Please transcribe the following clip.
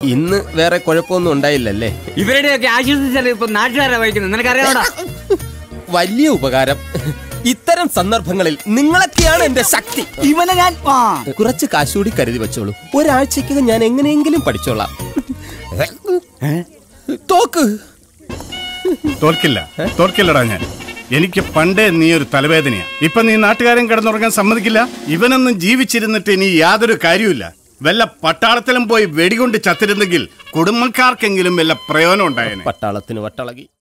ഇന്ന് വേറെ കുഴപ്പമൊന്നും ഉണ്ടായില്ലല്ലേ ഇവരുടെയൊക്കെ ആശ്വസിച്ചാൽ ഇപ്പൊ നാട്ടുകാരാ വഹിക്കുന്നത് നിനക്കറിയാവടാ വലിയ ഉപകാരം ഇത്തരം സന്ദർഭങ്ങളിൽ നിങ്ങളൊക്കെയാണ് എന്റെ ശക്തി ഇവനെ ഞാൻ ആ കുറച്ച് കാശുകൂടി കരുതി വെച്ചോളൂ ഒരാഴ്ചക്കകം ഞാൻ എങ്ങനെയെങ്കിലും പഠിച്ചോളാം തോക്ക് തോൽക്കില്ല തോൽക്കില്ലടാ ഞാൻ എനിക്ക് പണ്ടേ നീ ഒരു തലവേദനയാ ഇപ്പൊ നീ നാട്ടുകാരൻ കിടന്നുറങ്ങാൻ സമ്മതിക്കില്ല ഇവനൊന്നും ജീവിച്ചിരുന്നിട്ട് ഇനി യാതൊരു കാര്യമില്ല വല്ല പട്ടാളത്തിലും പോയി വെടികൊണ്ട് ചത്തിരുന്നെങ്കിൽ കുടുംബക്കാർക്കെങ്കിലും വല്ല പ്രയോജനം ഉണ്ടായേനെ പട്ടാളത്തിന് വട്ടളകി